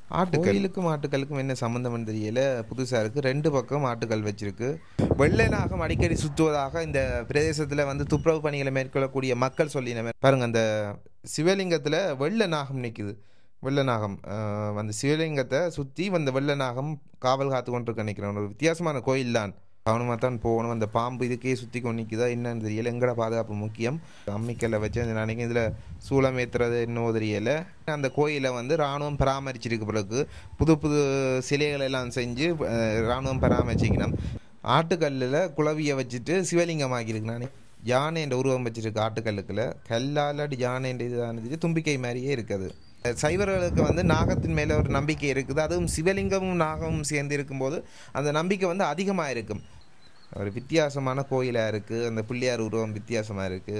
ஆட்டுக்கல்லுக்கும் ஆட்டுக்கல்லுக்கும் என்ன சம்மந்தம்னு தெரியல புதுசாக இருக்குது ரெண்டு பக்கம் ஆட்டுக்கல் வச்சிருக்கு வெள்ளை நாகம் அடிக்கடி சுற்றுவதாக இந்த பிரதேசத்தில் வந்து துப்புரவு பணிகளை மேற்கொள்ளக்கூடிய மக்கள் சொல்லின பாருங்க அந்த சிவலிங்கத்தில் வெள்ளை நாகம் நிற்குது வெள்ளை நாகம் அஹ், அந்த சிவலிங்கத்தை சுற்றி அந்த வெள்ளை நாகம் காவல் காத்து கொண்டிருக்க நிற்கிறேன் ஒரு வித்தியாசமான கோயில் தான் கவனமாக தான் போகணும் அந்த பாம்பு இதுக்கே சுற்றி கொண்டு நிற்குதா என்னன்னு தெரியல எங்கட பாதுகாப்பு முக்கியம் அம்மிக்கல்லை வச்சு அந்த நினைக்க இதில் சூளம் ஏற்றுறது என்னவோ தெரியல அந்த கோயிலை வந்து இராணுவம் பராமரிச்சிருக்கு பிறகு புது புது சிலைகள் எல்லாம் செஞ்சு அஹ், இராணுவம் பராமரிச்சிக்கணும் ஆட்டுக்கல்லில் குளவியை வச்சுட்டு சிவலிங்கம் ஆக்கியிருக்கு நானே யானைன்ற உருவம் வச்சிருக்கு ஆட்டுக்கல்லுக்குள்ள கல்லால் யானைன்ற இதுதானது தும்பிக்கை மாதிரியே இருக்குது சைவர்களுக்கு வந்து நாகத்தின் மேலே ஒரு நம்பிக்கை இருக்குது அதுவும் சிவலிங்கமும் நாகமும் சேர்ந்து இருக்கும்போது அந்த நம்பிக்கை வந்து அதிகமாக இருக்கும் ஒரு வித்தியாசமான கோயிலாக இருக்குது அந்த பிள்ளையார் உருவம் வித்தியாசமாக இருக்குது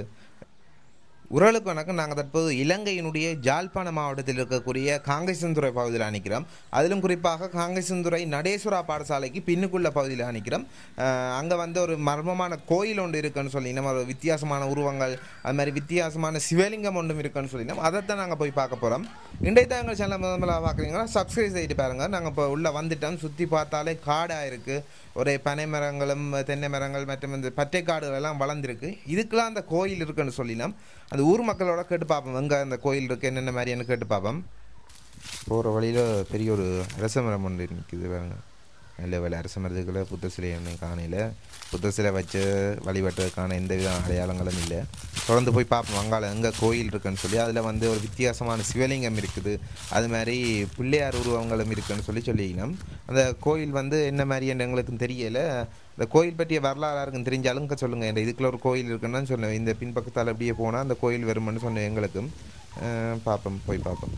உறவுக்கு வணக்கம் நாங்கள் தற்போது இலங்கையினுடைய ஜாழ்ப்பாண மாவட்டத்தில் இருக்கக்கூடிய காங்கேசன்துறை பகுதியில் அணிக்கிறோம் அதிலும் குறிப்பாக காங்கேசன்துறை நடேஸ்வரா பாடசாலைக்கு பின்னுக்குள்ள பகுதியில் அணிக்கிறோம் அங்கே வந்து ஒரு மர்மமான கோயில் ஒன்று இருக்குன்னு சொல்லினோம் ஒரு வித்தியாசமான உருவங்கள் அது மாதிரி வித்தியாசமான சிவலிங்கம் ஒன்றும் இருக்குன்னு சொல்லினோம் அதைத்தான் நாங்கள் போய் பார்க்க போகிறோம் இன்றைய தான் எங்கள் சேனல் முதல் முதலாக பார்க்குறீங்கன்னா சப்ஸ்கிரைப் செய்துட்டு பாருங்கள் நாங்கள் இப்போ உள்ளே வந்துட்டோம் சுற்றி பார்த்தாலே காடாக இருக்குது ஒரே பனை மரங்களும் தென்னை மரங்கள் மற்றும் இந்த பச்சை காடுகள் எல்லாம் வளர்ந்துருக்கு இதுக்கெல்லாம் அந்த கோயில் இருக்குன்னு சொல்லினோம் அந்த ஊர் மக்களோட கேட்டு பார்ப்போம் எங்கே அந்த கோயில் இருக்குது என்னென்ன மாதிரியான கேட்டு பார்ப்போம் போகிற வழியில் பெரிய ஒரு அரச மரம் ஒன்று நிற்குது பாருங்க நல்ல வேலை அரச மரத்துக்குள்ள புத்த சிலை ஒன்றும் காணையில் புத்த சிலை வச்சு வழிபட்டதுக்கான எந்த வித அடையாளங்களும் இல்லை தொடர்ந்து போய் பார்ப்போம் அங்கால எங்கே கோயில் இருக்குன்னு சொல்லி அதில் வந்து ஒரு வித்தியாசமான சிவலிங்கம் இருக்குது அது மாதிரி பிள்ளையார் உருவங்களும் இருக்குன்னு சொல்லி சொல்லிக்கணும் அந்த கோயில் வந்து என்ன மாதிரின்னு எங்களுக்கும் தெரியலை இந்த கோயில் பற்றிய வரலாறு யாருக்கும் தெரிஞ்சாலும் இங்க சொல்லுங்கள் இந்த இதுக்குள்ள ஒரு கோயில் இருக்குன்னு சொன்னேன் இந்த பின்பக்கத்தால் அப்படியே போனால் அந்த கோயில் வரும்னு சொன்னேன் எங்களுக்கும் அஹ் பார்ப்போம் போய் பார்ப்போம்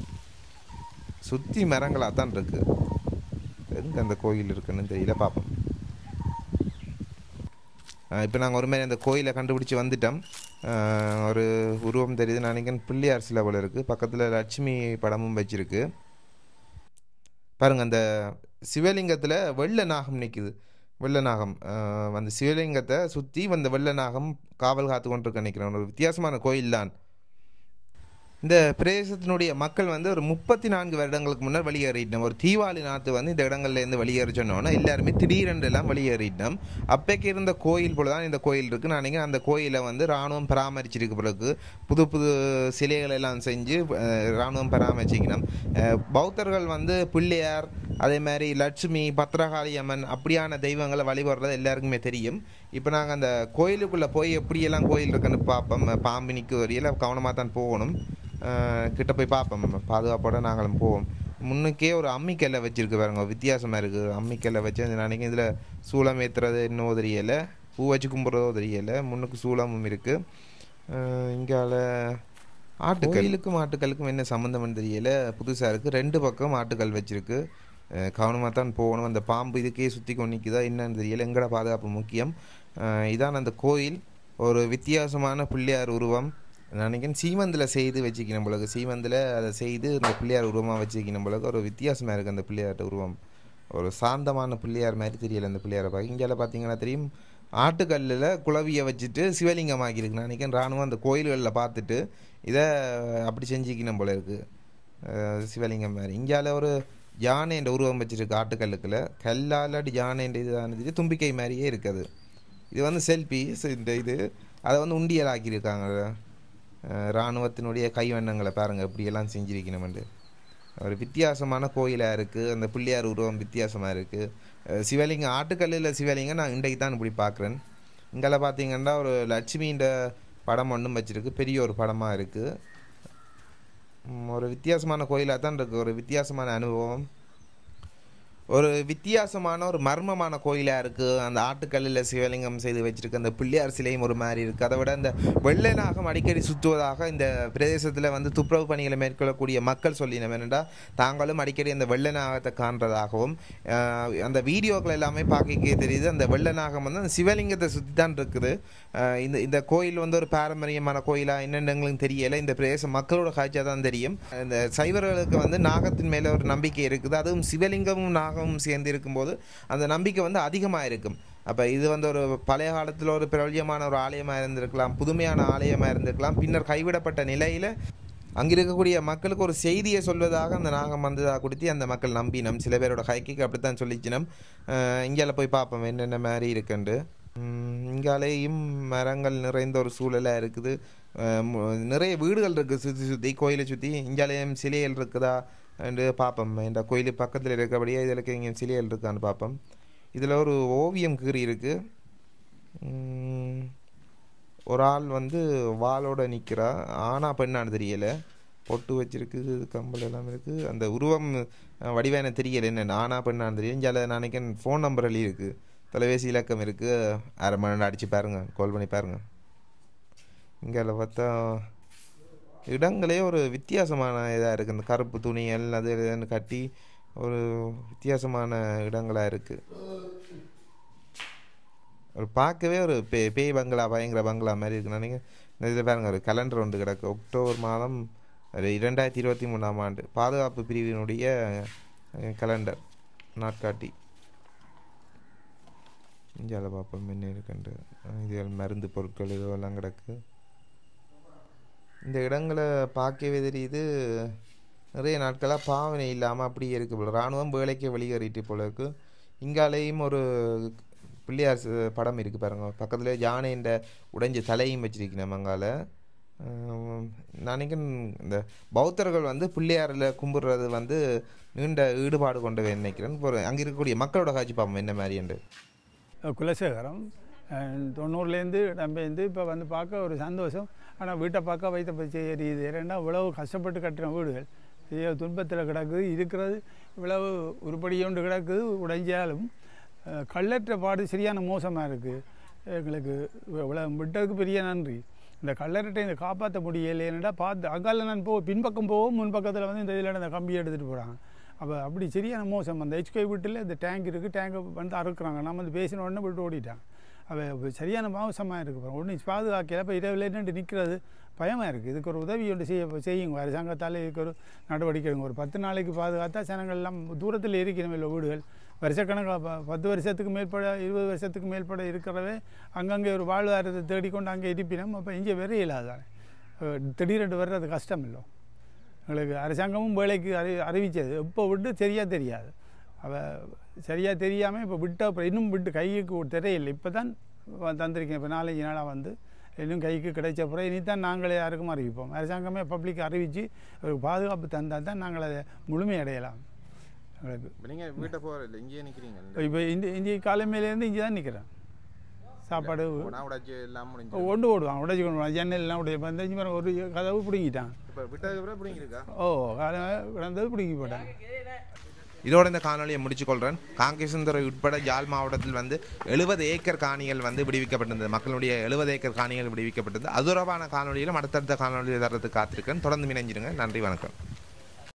சுற்றி மரங்களாக தான் இருக்கு எங்கே அந்த கோயில் இருக்குன்னு தெரியல பார்ப்போம் இப்போ நாங்கள் ஒரு மாதிரி அந்த கோயிலை கண்டுபிடிச்சி வந்துட்டோம் அஹ் ஒரு உருவம் தெரியுது நான் நினைக்கிறேன் பிள்ளையார் சிலை போல இருக்குது பக்கத்தில் லட்சுமி படமும் வச்சிருக்கு பாருங்க அந்த சிவலிங்கத்தில் வெள்ளை நாகம் நிற்குது வெள்ளை நாகம் அஹ் அந்த சிவலிங்கத்தை சுற்றி அந்த வெள்ளை நாகம் காவல் காத்து கொண்டிருக்க நிற்கிறேன் ஒரு வித்தியாசமான கோயில் தான் இந்த பிரதேசத்தினுடைய மக்கள் வந்து ஒரு முப்பத்தி நான்கு வருடங்களுக்கு முன்னர் வெளியேறிட்டோம் ஒரு தீவாளி நாத்து வந்து இந்த இடங்கள்லேருந்து வெளியேறி சொன்னோன்னா எல்லாருமே திடீரென்று எல்லாம் வெளியேறிட்டோம் அப்போக்கு இருந்த கோயில் போல தான் இந்த கோயில் இருக்குது நான் நினைக்கிறேன் அந்த கோயிலை வந்து இராணுவம் பராமரிச்சிருக்கு பிறகு புது புது சிலைகள் எல்லாம் செஞ்சு அஹ், இராணுவம் பராமரிச்சிக்கணும் அஹ், பௌத்தர்கள் வந்து பிள்ளையார் அதே மாதிரி லட்சுமி பத்ரகாளி அம்மன் அப்படியான தெய்வங்களை வழிபடுறது எல்லாருக்குமே தெரியும் இப்போ நாங்கள் அந்த கோயிலுக்குள்ளே போய் எப்படியெல்லாம் கோயில் இருக்குன்னு பார்ப்போம் பாம்பு நிற்க வரையில் கவனமாக தான் போகணும் அஹ் கிட்ட போய் பார்ப்போம் பாதுகாப்போட நாங்களும் போவோம் முன்னுக்கே ஒரு அம்மிக்கல்லை வச்சிருக்கு பாருங்க வித்தியாசமாக இருக்குது அம்மிக்கல்லை வச்சு அந்த நினைக்கிறேன் இதில் சூளம் ஏற்றுறது என்னவோ தெரியலை பூ வச்சு கும்பிட்றதோ தெரியலை முன்னுக்கு சூளமும் இருக்குது இங்கால ஆட்டுக்கல்லுக்கும் ஆட்டுக்கல்லுக்கும் என்ன சம்மந்தம்னு தெரியல புதுசாக இருக்குது ரெண்டு பக்கம் ஆட்டுக்கல் வச்சிருக்கு கவனமாக தான் போகணும் அந்த பாம்பு இதுக்கே சுற்றி கொண்டு நிற்குதா என்னன்னு தெரியல எங்கட பாதுகாப்பு முக்கியம் அஹ் இதான் அந்த கோயில் ஒரு வித்தியாசமான பிள்ளையார் உருவம் நான் நினைக்கிறேன் சீமந்தில் செய்து வச்சுக்கணும் போலக்கு சீமந்தில் அதை செய்து இந்த பிள்ளையார் உருவமாக வச்சுக்கணும் போலக்கு ஒரு வித்தியாசமாக இருக்குது அந்த பிள்ளையார்ட்ட உருவம் ஒரு சாந்தமான பிள்ளையார் மாதிரி தெரியல அந்த பிள்ளையாரை பார்க்க இங்கே பார்த்தீங்கன்னா தெரியும் ஆட்டுக்கல்லில் குளவியை வச்சுட்டு சிவலிங்கம் ஆக்கியிருக்கு நான் நினைக்கிறேன் ராணுவம் அந்த கோயில்களில் பார்த்துட்டு இதை அப்படி செஞ்சுக்கணும் போல இருக்குது அஹ் சிவலிங்கம் மாதிரி இங்கால ஒரு யானைன்ற உருவம் வச்சிருக்கு ஆட்டுக்கல்லுக்குள்ள கல்லால் யானைன்ற இதுதானது தும்பிக்கை மாதிரியே இருக்குது இது வந்து செல்ஃபி இந்த இது அதை வந்து உண்டியல் ஆக்கியிருக்காங்க அஹ் இராணுவத்தினுடைய கைவண்ணங்களை பாருங்கள் இப்படியெல்லாம் செஞ்சிருக்கணுமெண்டு ஒரு வித்தியாசமான கோயிலாக இருக்குது அந்த பிள்ளையார் உருவம் வித்தியாசமாக இருக்குது சிவலிங்கம் ஆட்டுக்கல்லில் சிவலிங்கம் நான் இன்றைக்கு தான் இப்படி பார்க்குறேன் இங்கெல்லாம் பார்த்தீங்கன்னா ஒரு லட்சுமின்ற படம் ஒன்றும் வச்சிருக்கு பெரிய ஒரு படமாக இருக்குது ஒரு வித்தியாசமான கோயிலாக தான் இருக்குது ஒரு வித்தியாசமான அனுபவம் ஒரு வித்தியாசமான ஒரு மர்மமான கோயிலாக இருக்குது அந்த ஆட்டுக்கல்லில் சிவலிங்கம் செய்து வச்சிருக்கு அந்த பிள்ளையார் சிலையும் ஒரு மாதிரி இருக்குது அதை விட அந்த வெள்ளை நாகம் அடிக்கடி சுற்றுவதாக இந்த பிரதேசத்தில் வந்து துப்புரவு பணிகளை மேற்கொள்ளக்கூடிய மக்கள் சொல்லினோம் என்னென்னா தாங்களும் அடிக்கடி அந்த வெள்ளை நாகத்தை காண்றதாகவும் ஆஹ், அந்த வீடியோக்கள் எல்லாமே பார்க்க தெரியுது அந்த வெள்ளை நாகம் வந்து அந்த சிவலிங்கத்தை சுற்றி தான் இருக்குது ஆஹ், இந்த இந்த கோயில் வந்து ஒரு பாரம்பரியமான கோயிலாக என்னென்னு எங்களுக்கு தெரியலை இந்த பிரதேச மக்களோட காட்சியாக தான் தெரியும் இந்த சைவர்களுக்கு வந்து நாகத்தின் மேலே ஒரு நம்பிக்கை இருக்குது அதுவும் சிவலிங்கமும் நாகமும் சேர்ந்து இருக்கும்போது அந்த நம்பிக்கை வந்து அதிகமாக இருக்கும் அப்போ இது வந்து ஒரு பழைய காலத்தில் ஒரு பிரபல்யமான ஒரு ஆலயமாக இருந்திருக்கலாம் புதுமையான ஆலயமாக இருந்திருக்கலாம் பின்னர் கைவிடப்பட்ட நிலையில் அங்கே இருக்கக்கூடிய மக்களுக்கு ஒரு செய்தியை சொல்வதாக அந்த நாகம் வந்ததாக கொடுத்து அந்த மக்கள் நம்பினம் சில பேரோட ஹைக்கிக்கு அப்படித்தான் சொல்லிச்சினம் இங்கால போய் பார்ப்போம் என்னென்ன மாதிரி இருக்குண்டு உம், இங்காலேயும் மரங்கள் நிறைந்த ஒரு சூழலாக இருக்குது அஹ், மு- நிறைய வீடுகள் இருக்குது சுற்றி சுற்றி கோயிலை சுற்றி இங்காலேயும் சிலைகள் இருக்குதா என்று பார்ப்போம் இந்த கோயில் பக்கத்தில் இருக்கபடியே இதில் இங்கே சிலைகள் இருக்கான்னு பார்ப்போம் இதில் ஒரு ஓவியம் கீறி இருக்குது உம், ஒரு ஆள் வந்து வாளோட நிற்கிறா ஆனா பெண்ணான்னு தெரியல பொட்டு வச்சிருக்கு கம்பல் எல்லாம் இருக்குது அந்த உருவம் அஹ், வடிவான தெரியல என்ன ஆனா பெண்ணான்னு தெரியும் இங்கே நான் நினைக்கிறேன் ஃபோன் நம்பர் எழுதி இருக்குது தொலைபேசி இலக்கம் இருக்குது அரை மணி நேரம் அடித்து பாருங்கள் கால் பண்ணி பாருங்கள் இங்கே பார்த்தா இடங்களே ஒரு வித்தியாசமான இதாக இருக்குது இந்த கருப்பு துணிகள் அது இதுன்னு கட்டி ஒரு வித்தியாசமான இடங்களாக இருக்குது ஒரு பார்க்கவே ஒரு பே பேய் பங்களா பயங்கர பங்களா மாதிரி இருக்கு நினைக்கிறேன் இந்த இதில் பாருங்க ஒரு கலண்டர் ஒன்று கிடக்கு அக்டோபர் மாதம் ஒரு இரண்டாயிரத்தி இருபத்தி மூணாம் ஆண்டு பாதுகாப்பு பிரிவினுடைய அஹ், கலண்டர் நாட்காட்டி இந்தியாவில் பார்ப்போம் என்ன இருக்குன்ட்டு அஹ், இதுகள் மருந்து பொருட்கள் இதுவெல்லாம் கிடக்கு இந்த இடங்களை பார்க்கவே தெரியுது நிறைய நாட்களாக பாவனை இல்லாமல் அப்படியே இருக்கு போல இராணுவம் வேலைக்கு வெளியேறிட்டு போல இருக்கு இங்காலேயும் ஒரு பிள்ளையார் ச- படம் இருக்குது பாருங்க பக்கத்தில் யானைன்ற உடைஞ்ச தலையும் வச்சிருக்கணும் அங்கால ஆம், நான் நினைக்கிறேன் இந்த பௌத்தர்கள் வந்து பிள்ளையாரில் கும்பிடுறது வந்து நீண்ட ஈடுபாடு கொண்டவை நினைக்கிறேன் இப்போ அங்கே இருக்கக்கூடிய மக்களோட காட்சி பார்ப்போம் என்ன மாதிரிண்டு குலசேகரம் அஹ் தொண்ணூறுலேருந்து இடம்பெயர்ந்து இப்போ வந்து பார்க்க ஒரு சந்தோஷம் ஆனால் வீட்டை பார்க்க வைத்த பச்சை எரியுது ஏன்னா இவ்வளவு கஷ்டப்பட்டு கட்டின வீடுகள் ஐயோ துன்பத்தில் கிடக்குது இருக்கிறது இவ்வளவு உருப்படியோண்டு கிடக்குது உடைஞ்சாலும் அஹ் கல்லற்ற பாடு சரியான மோசமாக இருக்குது எங்களுக்கு இவ்வளோ விட்டதுக்கு பெரிய நன்றி இந்த கல்லறட்டை இந்த காப்பாற்ற முடியலை என்னடா பார்த்து அங்கால நான் போ பின்பக்கம் போவோம் முன்பக்கத்தில் வந்து இந்த இதில் இந்த கம்பியை எடுத்துகிட்டு போகிறாங்க அப்போ அப்படி சரியான மோசம் அந்த ஹெச்கே வீட்டில் இந்த டேங்க் இருக்குது டேங்கை வந்து அறுக்குறாங்க நம்ம வந்து பேசின உடனே விட்டு ஓடிட்டாங்க அவ சரியான மோசமாக இருக்குது பாருங்க ஒன்றும் பாதுகாக்கல இப்போ இரவில் நின்று நிற்கிறது பயமாக இருக்குது இதுக்கு ஒரு உதவி ஒன்று செய்ய செய்யுங்க அரசாங்கத்தால் இதுக்கு ஒரு நடவடிக்கை எடுங்க ஒரு பத்து நாளைக்கு பாதுகாத்தா ஜனங்கள் எல்லாம் தூரத்தில் இருக்கணும் இல்லை வீடுகள் வருஷக்கணக்காக ப- பத்து வருஷத்துக்கு மேற்பட இருபது வருஷத்துக்கு மேற்பட இருக்கிறவே அங்கங்கே ஒரு வாழ்வாதாரத்தை தேடிக்கொண்டு அங்கே இருப்பினோம் அப்போ இங்கே வேற இல்லாதானே திடீரென்று வர்றது கஷ்டம் இல்லை எங்களுக்கு அரசாங்கமும் வேலைக்கு அறி அறிவித்தது இப்போ விட்டு சரியாக தெரியாது அவ சரியாக தெரியாமல் இப்போ விட்ட அப்புறம் இன்னும் விட்டு கைக்கு தெரியல இப்போ தான் தந்திருக்கேன் இப்போ நாலஞ்சு நாளாக வந்து இன்னும் கைக்கு கிடைச்ச அப்புறம் இனி தான் நாங்களே யாருக்கும் அறிவிப்போம் அரசாங்கமே பப்ளிக் அறிவித்து ஒரு பாதுகாப்பு தந்தால் தான் நாங்கள் அதை முழுமையடையலாம் எங்களுக்கு இப்போ நீங்கள் வீட்டை போகிற இல்லை இங்கேயே நிற்கிறீங்க இப்போ இந்த இந்திய காலமையிலேருந்து இங்கே தான் நிற்கிறேன் சாப்பாடு உடச்சி எல்லாம் முடிஞ்சு ஒன்று ஓடுவான் உடைச்சி கொண்டு வருவான் ஜன்னல்லாம் உடைய வந்து இங்கே பாருங்க, ஒரு கதவு பிடுங்கிட்டான் இப்போ விட்டதுக்கு அப்புறம் பிடிங்கிருக்கா ஓ காலம் கிடந்தது பிடுங்கி போட்டான் இதோட இந்த காணொலியை முடிச்சுக்கொள்கிறேன் காங்கேசந்துறை உட்பட யாழ் மாவட்டத்தில் வந்து எழுபது ஏக்கர் காணிகள் வந்து விடுவிக்கப்பட்டிருந்தது மக்களுடைய எழுபது ஏக்கர் காணிகள் விடுவிக்கப்பட்டது அது தொடர்பான காணொலியிலும் அடுத்தடுத்த காணொலியில் தரத்துக்கு காத்திருக்கேன் தொடர்ந்து இணைஞ்சிருங்க நன்றி வணக்கம்